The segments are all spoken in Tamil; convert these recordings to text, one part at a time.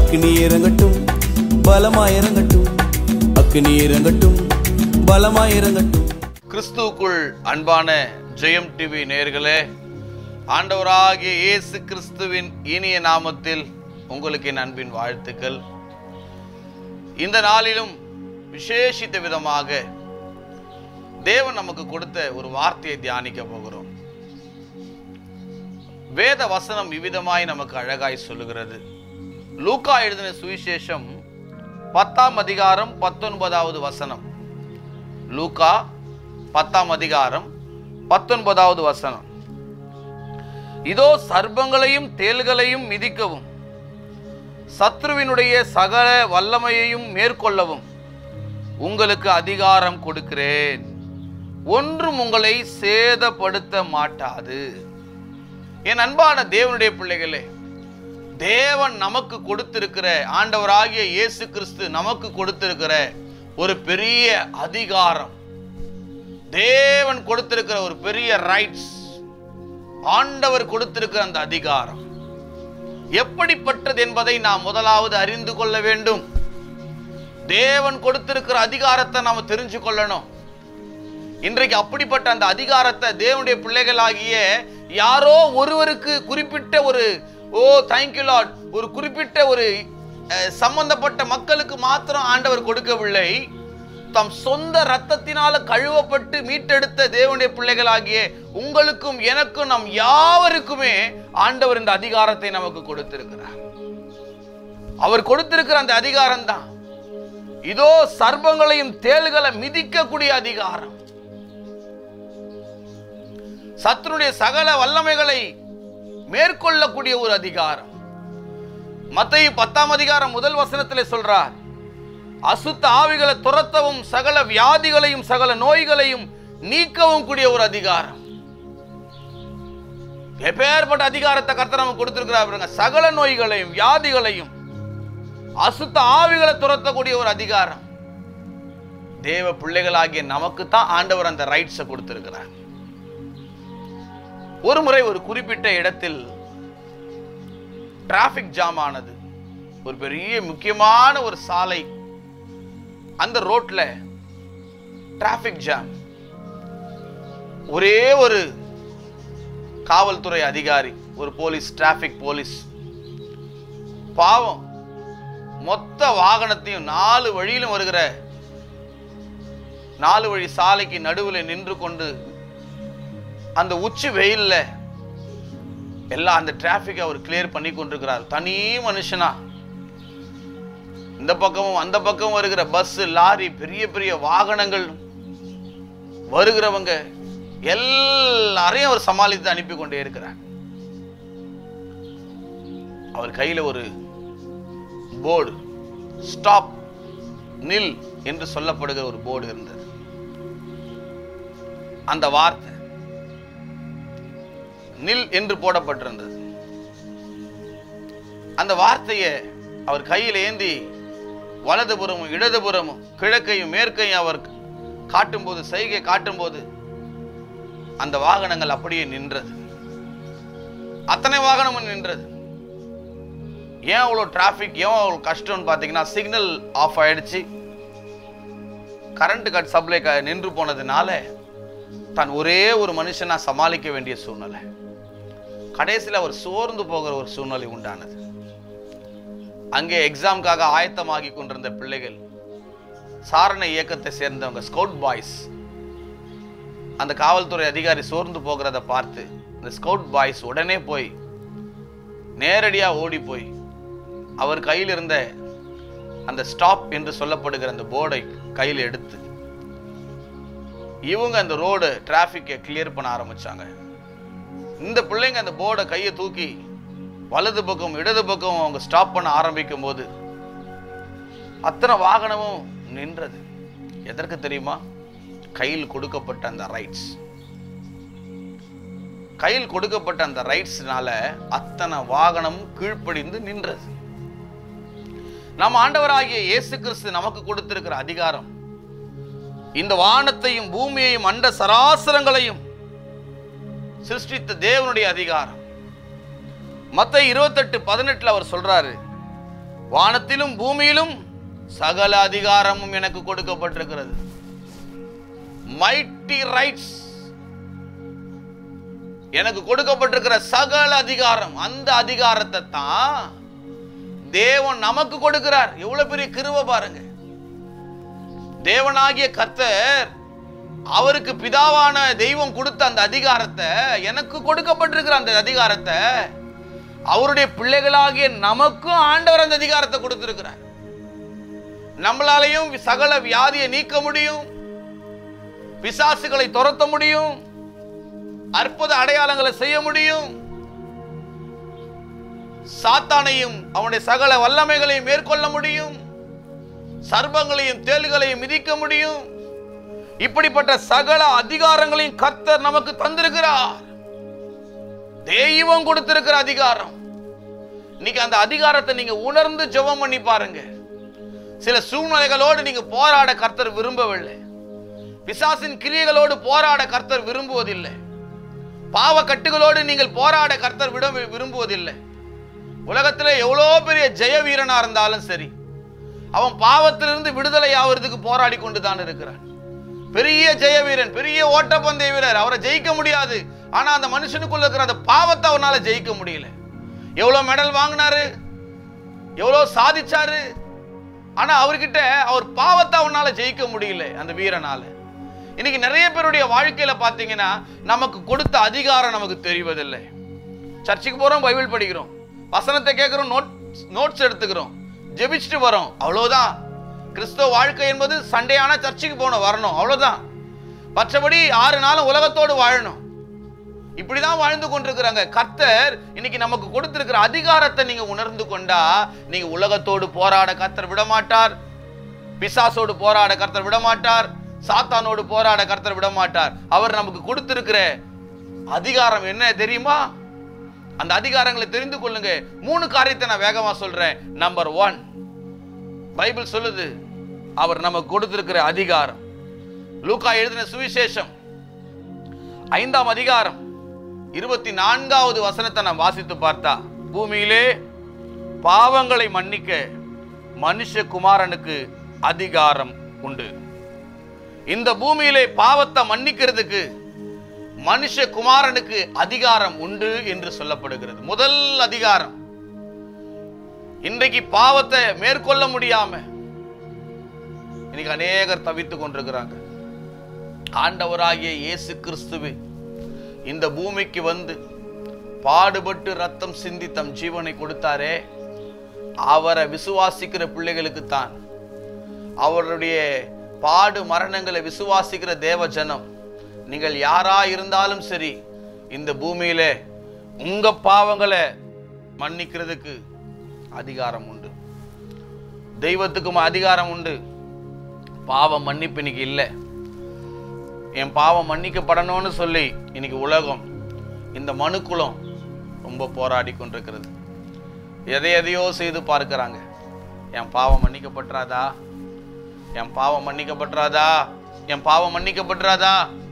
அக்னி இறங்கட்டும் பலமாய் இறங்கட்டும் அக்னி இறங்கட்டும் பலமாய் இறங்கட்டும் கிறிஸ்துவுக்குள் அன்பான ஜெயம் டிவி நேயர்களே ஆண்டவராகிய இயேசு கிறிஸ்துவின் இனிய நாமத்தில் உங்களுக்கு என் அன்பின் வாழ்த்துக்கள் இந்த நாளிலும் விசேஷித்த விதமாக தேவன் நமக்கு கொடுத்த ஒரு வார்த்தையை தியானிக்க போகிறோம் வேத வசனம் விவிதமாய் நமக்கு அழகாய் சொல்லுகிறது லூக்கா எழுதின சுவிசேஷம் பத்தாம் அதிகாரம் பத்தொன்பதாவது வசனம் லூக்கா பத்தாம் அதிகாரம் பத்தொன்பதாவது வசனம் இதோ சர்ப்பங்களையும் தேள்களையும் மிதிக்கவும் சத்ருவினுடைய சகல வல்லமையையும் மேற்கொள்ளவும் உங்களுக்கு அதிகாரம் கொடுக்கிறேன் ஒன்றும் உங்களை சேதப்படுத்த மாட்டாது என் அன்பான தேவனுடைய பிள்ளைகளே தேவன் நமக்கு கொடுத்திருக்கிற ஆண்டவராகிய இயேசு கிறிஸ்து நமக்கு கொடுத்திருக்கிற ஒரு பெரிய அதிகாரம் தேவன் கொடுத்திருக்கிற ஒரு பெரிய ரைட்ஸ் ஆண்டவர் கொடுத்திருக்கிற அந்த அதிகாரம் எப்படிப்பட்டது என்பதை நாம் முதலாவது அறிந்து கொள்ள வேண்டும் தேவன் கொடுத்திருக்கிற அதிகாரத்தை நாம் தெரிஞ்சு கொள்ளணும் இன்றைக்கு அப்படிப்பட்ட அந்த அதிகாரத்தை தேவனுடைய பிள்ளைகளாகிய யாரோ ஒருவருக்கு குறிப்பிட்ட ஒரு ஓ தேங்க்யூ லார்ட் ஒரு குறிப்பிட்ட ஒரு அஹ், சம்பந்தப்பட்ட மக்களுக்கு மாத்திரம் ஆண்டவர் கொடுக்கவில்லை தம் சொந்த ரத்தத்தினால கழுவப்பட்டு மீட்டெடுத்த தேவனுடைய பிள்ளைகளாகிய உங்களுக்கும் எனக்கும் நம் யாவருக்குமே ஆண்டவர் இந்த அதிகாரத்தை நமக்கு கொடுத்திருக்கிறார் அவர் கொடுத்திருக்கிற அந்த அதிகாரம் தான் இதோ சர்ப்பங்களையும் தேள்களை மிதிக்கக்கூடிய அதிகாரம் சத்துருடைய சகல வல்லமைகளை மேற்கொள்ளக்கூடிய ஒரு அதிகாரம் மத்தேயு பத்தாம் அதிகாரம் முதல் வசனத்திலே சொல்றார் அசுத்த ஆவிகளை துரத்தவும் சகல வியாதிகளையும் சகல நோய்களையும் நீக்கவும் கூடிய ஒரு அதிகாரம் எப்பேற்பட்ட அதிகாரத்தை கர்த்தர் நமக்கு கொடுத்திருக்கிறார் பாருங்க சகல நோய்களையும் வியாதிகளையும் அசுத்த ஆவிகளை துரத்தக்கூடிய ஒரு அதிகாரம் தேவ பிள்ளைகளாகிய நமக்கு தான் ஆண்டவர் அந்த ரைட்ஸை கொடுத்திருக்கிறார் ஒரு முறை ஒரு குறிப்பிட்ட இடத்தில் டிராபிக் ஜாம் ஆனது ஒரு பெரிய முக்கியமான ஒரு சாலை அந்த ரோட்ல டிராபிக் ஜாம் ஒரே ஒரு காவல்துறை அதிகாரி ஒரு போலீஸ் டிராபிக் போலீஸ் பாவம் மொத்த வாகனத்தையும் நாலு வழியிலும் வருகிற நாலு வழி சாலைக்கு நடுவில் நின்று கொண்டு அந்த உச்சி வெயில்ல எல்லாம் அந்த டிராபிக் அவர் கிளியர் பண்ணி கொண்டிருக்கிறார் தனி மனுஷனா இந்த பக்கமும் அந்த பக்கம் வருகிற பஸ் லாரி பெரிய பெரிய வாகனங்கள் வருகிறவங்க எல்லாரையும் அவர் சமாளித்து அனுப்பி கொண்டே இருக்கிறார் அவர் கையில ஒரு போர்டு ஸ்டாப் நில் என்று சொல்லப்படுகிற ஒரு போர்டு இருந்தது அந்த வார்த்தை நில் என்று போடப்பட்டிருந்தது அந்த வார்த்தையை அவர் கையில் ஏந்தி வலதுபுறமும் இடதுபுறமும் கிழக்கையும் மேற்கையும் அவர் காட்டும்போது செய்கை காட்டும்போது அந்த வாகனங்கள் அப்படியே நின்றது அத்தனை வாகனமும் நின்றது ஏன் அவ்வளோ டிராஃபிக் ஏன் அவ்வளோ கஷ்டம்னு பார்த்தீங்கன்னா சிக்னல் ஆஃப் ஆயிடுச்சு கரண்ட் கட் சப்ளை க நின்று போனதுனால தான் ஒரே ஒரு மனுஷனா சமாளிக்க வேண்டிய சூழ்நிலை கடைசியில் அவர் சோர்ந்து போகிற ஒரு சூழ்நிலை உண்டானது அங்கே எக்ஸாம்காக ஆயத்தமாகி கொண்டிருந்த பிள்ளைகள் சாரண இயக்கத்தை சேர்ந்தவங்க ஸ்கவுட் பாய்ஸ் அந்த காவல்துறை அதிகாரி சோர்ந்து போகிறத பார்த்து இந்த ஸ்கவுட் பாய்ஸ் உடனே போய் நேரடியா ஓடி போய் அவர் கையில் இருந்த அந்த ஸ்டாப் என்று சொல்லப்படுகிற அந்த போர்டை கையில் எடுத்து இவங்க அந்த ரோடு டிராஃபிக்கை கிளியர் பண்ண ஆரம்பிச்சாங்க இந்த பிள்ளைங்க அந்த போர்டை கையை தூக்கி வலது பக்கம் இடது பக்கம் அவங்க ஸ்டாப் பண்ண ஆரம்பிக்கும் போது அத்தனை வாகனமும் நின்றது எதற்கு தெரியுமா கையில் கொடுக்கப்பட்ட அந்த ரைட்ஸ் கையில் கொடுக்கப்பட்ட அந்த ரைட்ஸ்னால அத்தனை வாகனம் கீழ்ப்படிந்து நின்றது நம் ஆண்டவராகிய இயேசு கிறிஸ்து நமக்கு கொடுத்திருக்கிற அதிகாரம் இந்த வானத்தையும் பூமியையும் அண்ட சராசரங்களையும் சிருஷ்டித்த தேவனுடைய அதிகாரம் மத்த இருபத்தெட்டு பதினெட்டுல அவர் சொல்றாரு வானத்திலும் பூமியிலும் சகல அதிகாரமும் எனக்கு கொடுக்கப்பட்டிருக்கிறது மைட்டி ரைட்ஸ் எனக்கு கொடுக்கப்பட்டிருக்கிற சகல அதிகாரம் அந்த அதிகாரத்தை தான் தேவன் நமக்கு கொடுக்கிறார் எவ்வளவு பெரிய கிருபை பாருங்க தேவனாகிய கர்த்தர் அவருக்கு பிதாவான தெய்வம் கொடுத்த அந்த அதிகாரத்தை எனக்கு கொடுக்கப்பட்டிருக்கிற அந்த அதிகாரத்தை அவருடைய பிள்ளைகளாகிய நமக்கும் ஆண்டவர் அந்த அதிகாரத்தை கொடுத்திருக்கிறார் நம்மளாலையும் சகல வியாதியை நீக்க முடியும் பிசாசுகளை துரத்த முடியும் அற்புத அடையாளங்களை செய்ய முடியும் சாத்தானையும் அவனுடைய சகல வல்லமைகளையும் மேற்கொள்ள முடியும் சர்ப்பங்களையும் தேள்களையும் மிதிக்க முடியும் இப்படிப்பட்ட சகல அதிகாரங்களையும் கர்த்தர் நமக்கு தந்திருக்கிறார் தெய்வம் கொடுத்திருக்கிற அதிகாரம் இன்னைக்கு அந்த அதிகாரத்தை நீங்க உணர்ந்து ஜெபம் பண்ணி பாருங்க சில சூழ்நிலைகளோடு நீங்க போராட கர்த்தர் விரும்பவில்லை பிசாசின் கிரியைகளோடு போராட கர்த்தர் விரும்புவதில்லை பாவ கட்டுகளோடு நீங்கள் போராட கர்த்தர் விட விரும்புவதில்லை உலகத்துல எவ்வளோ பெரிய ஜெய வீரனா இருந்தாலும் சரி அவன் பாவத்திலிருந்து விடுதலை ஆவறதுக்கு போராடி கொண்டு தான் இருக்கிறான் பெரிய ஜெய வீரன் பெரிய ஓட்டப்பந்தய வீரர் அவரை ஜெயிக்க முடியாது ஆனா அந்த மனுஷனுக்குள்ள இருக்கிற அந்த பாவத்தை அவனால ஜெயிக்க முடியல எவ்வளவு மெடல் வாங்கினாரு எவ்வளவு சாதிச்சாரு ஆனா அவர்கிட்ட அவர் பாவத்தை அவனால ஜெயிக்க முடியல அந்த வீரனால இன்னைக்கு நிறைய பேருடைய வாழ்க்கையில பாத்தீங்கன்னா நமக்கு கொடுத்த அதிகாரம் நமக்கு தெரிவதில்லை சர்ச்சுக்கு போறோம் பைபிள் படிக்கிறோம் வசனத்தை கேட்கிறோம் நோட் நோட்ஸ் எடுத்துக்கிறோம் ஜெபிச்சுட்டு வரோம் அவ்வளவுதான் கிறிஸ்தவ வாழ்க்கை என்பது சண்டே ஆனா சர்ச்சுக்கு போகணும் வரணும் அவ்வளவுதான் மற்றபடி ஆறு நாளும் உலகத்தோடு வாழணும் இப்படிதான் வாழ்ந்து கொண்டிருக்கிறாங்க கர்த்தர் இன்னைக்கு நமக்கு கொடுத்திருக்கிற அதிகாரத்தை நீங்க உணர்ந்து கொண்டா நீங்க உலகத்தோடு போராட கர்த்தர் விட மாட்டார் பிசாசோடு போராட கர்த்தர் விட மாட்டார் சாத்தானோடு போராட கர்த்தர் விட மாட்டார் அவர் நமக்கு கொடுத்திருக்கிற அதிகாரம் என்ன தெரியுமா அந்த அதிகாரங்களை தெரிந்து கொள்ளுங்க மூணு காரியத்தை நான் வேகமா சொல்றேன் நம்பர் ஒன் பைபிள் சொல்லுது அவர் நமக்கு கொடுத்திருக்கிற அதிகாரம் லூக்கா எழுதின சுவிசேஷம் ஐந்தாம் அதிகாரம் இருபத்தி நான்காவது வசனத்தை நாம் வாசித்து பார்த்தா பூமியிலே பாவங்களை மன்னிக்க மனுஷகுமாரனுக்கு அதிகாரம் உண்டு இந்த பூமியிலே பாவத்தை மன்னிக்கிறதுக்கு மனுஷகுமாரனுக்கு அதிகாரம் உண்டு என்று சொல்லப்படுகிறது முதல் அதிகாரம் இன்றைக்கு பாவத்தை மேற்கொள்ள முடியாம இன்னைக்கு அநேகர் தவித்துக் கொண்டிருக்கிறாங்க ஆண்டவராகிய இயேசு கிறிஸ்துவே இந்த பூமிக்கு வந்து பாடுபட்டு ரத்தம் சிந்தி தம் ஜீவனை கொடுத்தாரே அவரை விசுவாசிக்கிற பிள்ளைகளுக்கு தான் அவருடைய பாடு மரணங்களை விசுவாசிக்கிற தேவ ஜனம் நீங்கள் யாரா இருந்தாலும் சரி இந்த பூமியில உங்க பாவங்களை மன்னிக்கிறதுக்கு அதிகாரம் உண்டு தெய்வத்துக்கும் அதிகாரம் உண்டு பாவம் மன்னிப்பு இன்னைக்கு இல்லை என் பாவம் மன்னிக்கப்படணும்னு சொல்லி இன்னைக்கு உலகம் இந்த மனுக்குலம் ரொம்ப போராடி கொண்டிருக்கிறது எதை எதையோ செய்து பார்க்கறாங்க என் பாவம் மன்னிக்கப்பட்டுறாதா என் பாவம் மன்னிக்கப்பட்டுறாதா என் பாவம் மன்னிக்கப்பட்டுறாதா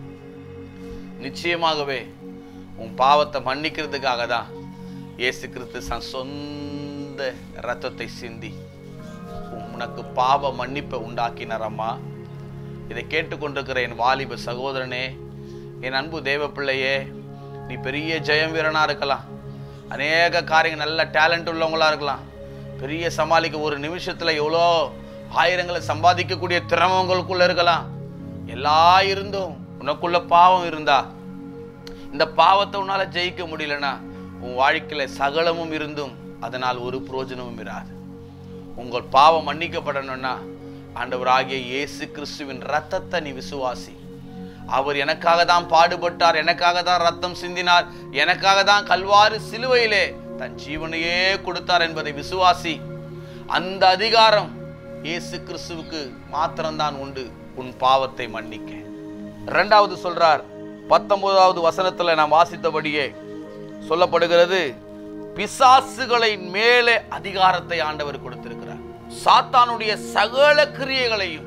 நிச்சயமாகவே உன் பாவத்தை மன்னிக்கிறதுக்காக தான் இயேசு கிறிஸ்து தன் சொந்த ரத்தத்தை சிந்தி உனக்கு பாவ மன்னிப்பை உண்டாக்கினார் அம்மா இதை கேட்டுக்கொண்டிருக்கிற என் வாலிப சகோதரனே என் அன்பு தேவ பிள்ளையே நீ பெரிய ஜெயம் வீரனா இருக்கலாம் அநேக காரியங்கள் நல்ல டேலண்ட் உள்ளவங்களா இருக்கலாம் பெரிய சமாளிக்க ஒரு நிமிஷத்துல எவ்வளோ ஆயிரங்களை சம்பாதிக்கக்கூடிய திறமை உங்களுக்குள்ள இருக்கலாம் எல்லா இருந்தும் உனக்குள்ள பாவம் இருந்தா இந்த பாவத்தை உன்னால ஜெயிக்க முடியலனா உன் வாழ்க்கையில சகலமும் இருந்தும் அதனால் ஒரு பிரயோஜனமும் இராது உங்கள் பாவம் மன்னிக்கப்படணும்னா ஆண்டவராகிய இயேசு கிறிஸ்துவின் ரத்தத்தை நீ விசுவாசி அவர் எனக்காக தான் பாடுபட்டார் எனக்காக தான் ரத்தம் சிந்தினார் எனக்காக தான் கல்வாரி சிலுவையிலே தன் ஜீவனையே கொடுத்தார் என்பதை விசுவாசி அந்த அதிகாரம் இயேசு கிறிஸ்துவுக்கு மாத்திரம்தான் உண்டு உன் பாவத்தை மன்னிக்க இரண்டாவது சொல்றார் பத்தொன்பதாவது வசனத்துல நாம் வாசித்தபடியே சொல்லப்படுகிறது பிசாசுகளின் மேலே அதிகாரத்தை ஆண்டவர் கொடுத்திருக்கிறார் சாத்தானுடைய சகல கிரியைகளையும்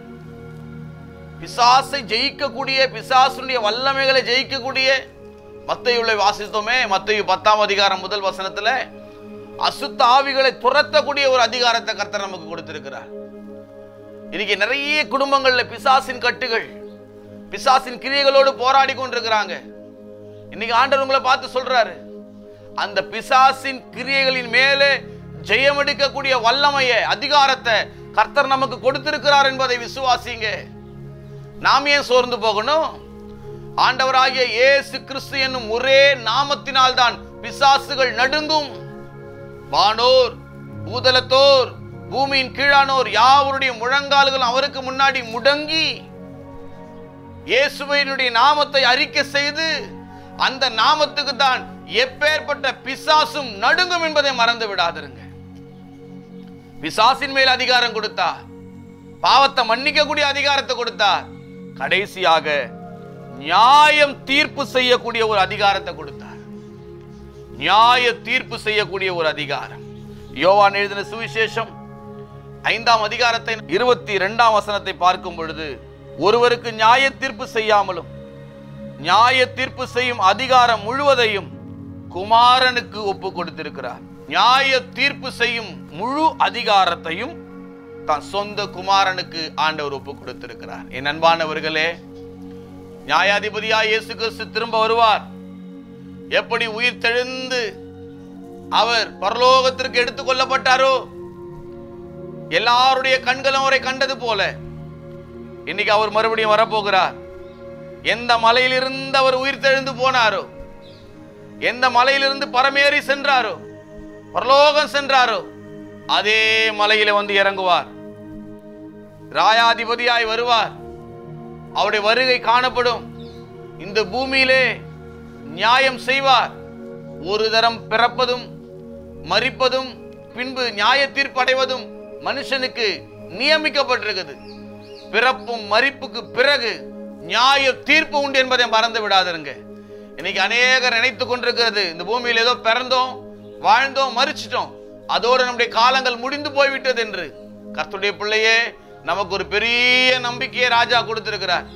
பிசாசை ஜெயிக்கக்கூடிய பிசாசுடைய வல்லமைகளை ஜெயிக்கக்கூடிய மத்தையுள்ள வாசித்தோமே மத்தையு பத்தாம் அதிகாரம் முதல் வசனத்துல அசுத்த ஆவிகளை துரத்தக்கூடிய ஒரு அதிகாரத்தை கர்த்தர் நமக்கு கொடுத்திருக்கிறார் இன்னைக்கு நிறைய குடும்பங்கள்ல பிசாசின் கட்டுகள் பிசாசின் கிரியைகளோடு போராடி கொண்டிருக்கிறாங்க இன்னைக்கு ஆண்டவர் உங்களை பார்த்து சொல்றாரு அந்த பிசாசின் கிரியைகளின் மேலே ஜெயம் எடுக்கக்கூடிய வல்லமையை அதிகாரத்தை கர்த்தர் நமக்கு கொடுத்திருக்கிறார் என்பதை விசுவாசிங்க நாம் ஏன் சோர்ந்து போகணும் ஆண்டவராகிய இயேசு கிறிஸ்து என்னும் ஒரே நாமத்தினால் தான் பிசாசுகள் நடுங்கும் வானோர் பூதலத்தோர் பூமியின் கீழானோர் யாவருடைய முழங்கால்கள் அவருக்கு முன்னாடி முடங்கி இயேசுவினுடைய நாமத்தை அறிக்கை செய்து அந்த நாமத்துக்கு தான் எப்பேற்பட்ட பிசாசும் நடுங்கும் என்பதை மறந்து விடாதிருங்க பிசாசின் மேல் அதிகாரம் கொடுத்தார் பாவத்தை மன்னிக்கக்கூடிய அதிகாரத்தை கொடுத்தார் கடைசியாக நியாயம் தீர்ப்பு செய்யக்கூடிய ஒரு அதிகாரத்தை கொடுத்தார் நியாய தீர்ப்பு செய்யக்கூடிய ஒரு அதிகாரம் யோவான் எழுதின சுவிசேஷம் ஐந்தாம் அதிகாரத்தை இருபத்தி இரண்டாம் வசனத்தை பார்க்கும் பொழுது ஒருவருக்கு நியாய தீர்ப்பு செய்யாமலும் நியாய தீர்ப்பு செய்யும் அதிகாரம் முழுவதையும் குமாரனுக்கு ஒப்பு கொடுத்திருக்கிறார் நியாய தீர்ப்பு செய்யும் முழு அதிகாரத்தையும் தன் சொந்த குமாரனுக்கு ஆண்டவர் ஒப்பு கொடுத்திருக்கிறார் என் அன்பானவர்களே நியாயாதிபதியாய் இயேசு கிறிஸ்து திரும்ப வருவார் எப்படி உயிர் தெழுந்து அவர் பரலோகத்திற்கு எடுத்துக் கொள்ளப்பட்டாரோ எல்லாருடைய கண்களும் அவரை கண்டது போல இன்னைக்கு அவர் மறுபடியும் வரப்போகிறார் எந்த மலையிலிருந்து அவர் உயிர் தெழுந்து போனாரோ எந்த மலையிலிருந்து பரமேறி சென்றாரோ பரலோகம் சென்றாரோ அதே மலையில வந்து இறங்குவார் ராயாதிபதியாய் வருவார் அவருடைய வருகை காணப்படும் இந்த பூமியிலே நியாயம் செய்வார் ஒரு தரம் பிறப்பதும் மரிப்பதும் பின்பு நியாய தீர்ப்பு அடைவதும் மனுஷனுக்கு நியமிக்கப்பட்டிருக்குது பிறப்பும் மரிப்புக்கு பிறகு நியாய தீர்ப்பு உண்டு என்பதை மறந்து விடாதிருங்க இன்னைக்கு அநேகர் நினைத்து கொண்டிருக்கிறது இந்த பூமியில் ஏதோ பிறந்தோம் வாழ்ந்தோம் மறிச்சிட்டோம் அதோடு நம்முடைய காலங்கள் முடிந்து போய்விட்டது என்று கர்த்தருடைய பிள்ளையே நமக்கு ஒரு பெரிய நம்பிக்கையை ராஜா கொடுத்திருக்கிறார்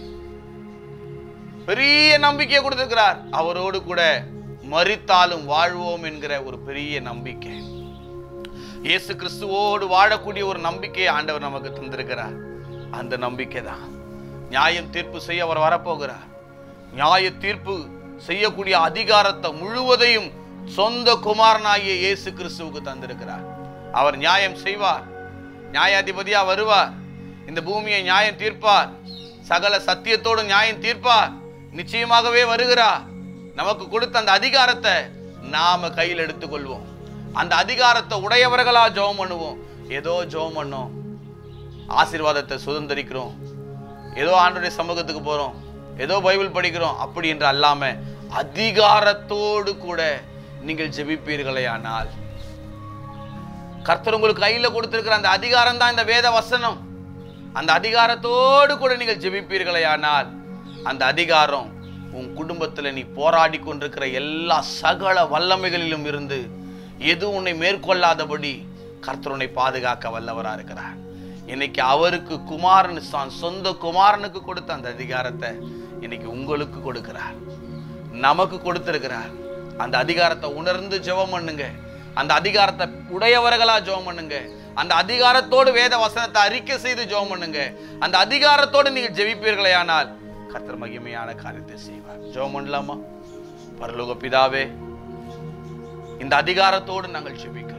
பெரிய நம்பிக்கையை கொடுத்திருக்கிறார் அவரோடு கூட மறித்தாலும் வாழ்வோம் என்கிற ஒரு பெரிய நம்பிக்கை இயேசு கிறிஸ்துவோடு வாழக்கூடிய ஒரு நம்பிக்கையை ஆண்டவர் நமக்கு தந்திருக்கிறார் அந்த நம்பிக்கை தான் நியாயம் தீர்ப்பு செய்ய அவர் வரப்போகிறார் நியாய தீர்ப்பு செய்யக்கூடிய அதிகாரத்தை முழுவதையும் சொந்த குமாரனாகிய இயேசு கிறிஸ்துவுக்கு தந்திருக்கிறார் அவர் நியாயம் செய்வார் நியாயாதிபதியா வருவார் இந்த பூமியை நியாயம் தீர்ப்பார் சகல சத்தியத்தோடு நியாயம் தீர்ப்பார் நிச்சயமாகவே வருகிறார் நமக்கு கொடுத்த அந்த அதிகாரத்தை நாம கையில் எடுத்துக்கொள்வோம் அந்த அதிகாரத்தை உடையவர்களா ஜெபம் பண்ணுவோம் ஏதோ ஜெபம் பண்ணோம் ஆசீர்வாதத்தை சுதந்திரிக்கிறோம் ஏதோ ஆண்டுடைய சமூகத்துக்கு போறோம் ஏதோ பைபிள் படிக்கிறோம் அப்படி என்று அல்லாம அதிகாரத்தோடு கூட நீங்கள் ஜெபிப்பீர்களே ஆனால் கர்த்தர் உங்களுக்கு கையில கொடுத்திருக்கிற அந்த அதிகாரம் தான் இந்த வேத வசனம் அந்த அதிகாரத்தோடு கூட நீங்கள் ஜெபிப்பீர்களே ஆனால் அந்த அதிகாரம் உன் குடும்பத்தில் நீ போராடி கொண்டிருக்கிற எல்லா சகல வல்லமைகளிலும் இருந்து எது உன்னை மேற்கொள்ளாதபடி கர்த்தர் உன்னை பாதுகாக்க வல்லவரா இருக்கிறார் இன்னைக்கு அவருக்கு குமாரன் தான் சொந்த குமாரனுக்கு கொடுத்த அந்த அதிகாரத்தை இன்னைக்கு உங்களுக்கு கொடுக்கிறார் நமக்கு கொடுத்திருக்கிறார் அந்த அதிகாரத்தை உணர்ந்து ஜெபம் பண்ணுங்க அந்த அதிகாரத்தை உடையவர்களா ஜெபம் பண்ணுங்க அந்த அதிகாரத்தோடு வேத வசனத்தை அறிக்கை செய்து ஜெபம் பண்ணுங்க அந்த அதிகாரத்தோடு நீங்கள் ஜெபிப்பீர்களே ஆனால் கர்த்தர் மகிமையான காரியத்தை செய்வார் ஜெபம் பண்ணலாமா பரலோக பிதாவே இந்த அதிகாரத்தோடு நாங்கள் ஜெபிக்கிறோம்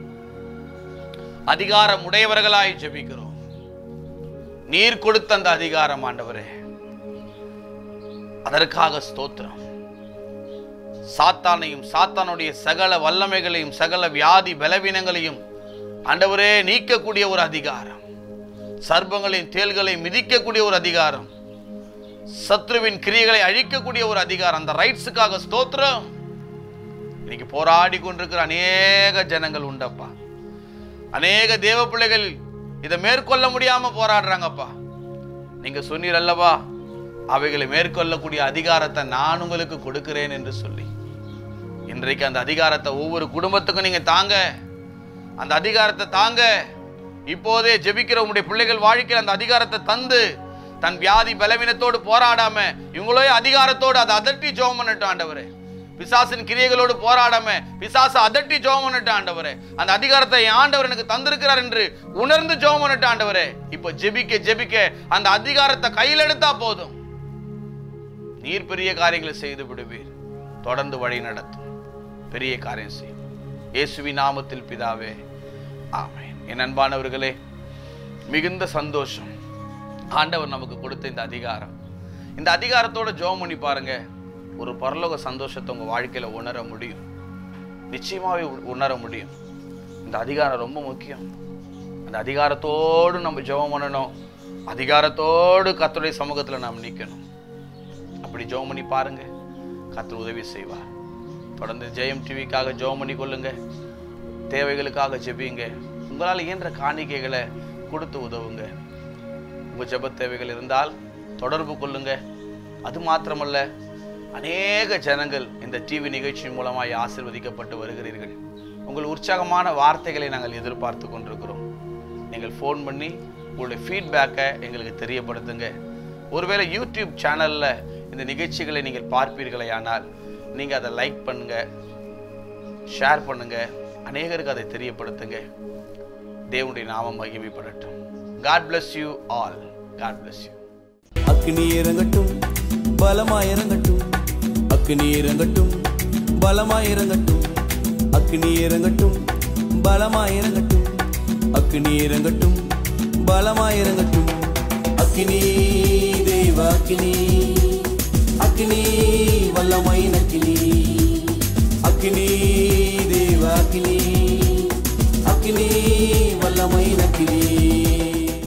அதிகாரம் உடையவர்களாய் ஜெபிக்கிறோம் நீர் கொடுத்த அந்த அதிகாரம் ஆண்டவரே அதற்காக ஸ்தோத்திரம் சாத்தானையும் சாத்தானுடைய சகல வல்லமைகளையும் சகல வியாதி பலவீனங்களையும் ஆண்டவரே நீக்கக்கூடிய ஒரு அதிகாரம் சர்ப்பங்களையும் தேள்களையும் மிதிக்கக்கூடிய ஒரு அதிகாரம் சத்ருவின் கிரியைகளை அழிக்கக்கூடிய ஒரு அதிகாரம் அந்த ரைட்ஸுக்காக ஸ்தோத்திரம் இன்னைக்கு போராடி கொண்டிருக்கிற அநேக ஜனங்கள் உண்டப்பா அநேக தேவ பிள்ளைகள் இதை மேற்கொள்ள முடியாம போராடுறாங்கப்பா நீங்க சொன்னீர் அல்லவா அவைகளை மேற்கொள்ளக்கூடிய அதிகாரத்தை நான் உங்களுக்கு கொடுக்கிறேன் என்று சொல்லி இன்றைக்கு அந்த அதிகாரத்தை ஒவ்வொரு குடும்பத்துக்கும் நீங்க தாங்க அந்த அதிகாரத்தை தாங்க இப்போதே ஜெபிக்கிற உங்களுடைய பிள்ளைகள் வாழ்க்கையில் அந்த அதிகாரத்தை தந்து தன் வியாதி பலவீனத்தோடு போராடாம இவங்களே அதிகாரத்தோடு அதை அதட்டி ஜெபம் பண்ணட்டும் ஆண்டவரே பிசாசின் கிரியைகளோடு போராடாம பிசாசை அதட்டி ஜெபம் பண்ணிட்டு ஆண்டவரே அந்த அதிகாரத்தை என் ஆண்டவர் எனக்கு தந்திருக்கிறார் என்று உணர்ந்து ஜெபம் பண்ணிட்டு ஆண்டவரே இப்போ ஜெபிக்க ஜெபிக்க அந்த அதிகாரத்தை கையில் எடுத்தா போதும் நீர் பெரிய காரியங்களை செய்து விடுவீர் தொடர்ந்து வழி நடத்தும் பெரிய காரியம் செய்யும் இயேசுவின் நாமத்தில் பிதாவே ஆமென் என் அன்பானவர்களே மிகுந்த சந்தோஷம் ஆண்டவர் நமக்கு கொடுத்த இந்த அதிகாரம் இந்த அதிகாரத்தோட ஜெபம் பண்ணி பாருங்க ஒரு பரலோக சந்தோஷத்தை உங்க வாழ்க்கையில உணர முடியும் நிச்சயமாவே உ- உணர முடியும் இந்த அதிகாரம் ரொம்ப முக்கியம் அந்த அதிகாரத்தோடு நம்ம ஜெபம் பண்ணணும் அதிகாரத்தோடு கர்த்தருடைய சமூகத்துல நாம் நிக்கணும் அப்படி ஜெபம் பண்ணி பாருங்க கர்த்தர் உதவி செய்வார் தொடர்ந்து ஜெயம் டிவிக்காக ஜெபம் பண்ணி கொள்ளுங்க தேவைகளுக்காக ஜெபிங்க உங்களால் இயன்ற காணிக்கைகளை கொடுத்து உதவுங்க உங்க ஜெப தேவைகள் இருந்தால் தொடர்பு கொள்ளுங்க அது மாத்திரமல்ல அநேக ஜனங்கள் இந்த டிவி நிகழ்ச்சி மூலமாய் ஆசிர்வதிக்கப்பட்டு வருகிறீர்கள் உங்கள் உற்சாகமான வார்த்தைகளை நாங்கள் எதிர்பார்த்து கொண்டிருக்கிறோம் நீங்கள் ஃபோன் பண்ணி உங்களுடைய ஃபீட்பேக்கை எங்களுக்கு தெரியப்படுத்துங்க ஒருவேளை யூடியூப் சேனல்ல இந்த நிகழ்ச்சிகளை நீங்கள் பார்ப்பீர்களேயானால் நீங்கள் அதை லைக் பண்ணுங்க ஷேர் பண்ணுங்க அநேகருக்கு அதை தெரியப்படுத்துங்க தேவனுடைய நாமம் மகிமைப்படட்டும் God bless you all God bless you அக்னி இறங்கட்டும் பலமாய் இறங்கட்டும் அக்னி இறங்கட்டும் பலமாய் இறங்கட்டும் அக்னி இறங்கட்டும் பலமாய் இறங்கட்டும் அக்னி இறங்கட்டும் பலமாய் இறங்கட்டும் அக்னி தெய்வ அக்னி அக்னி வல்லமையின் அக்னி அக்னி தெய்வ அக்னி அக்னி வல்லமையின் அக்னி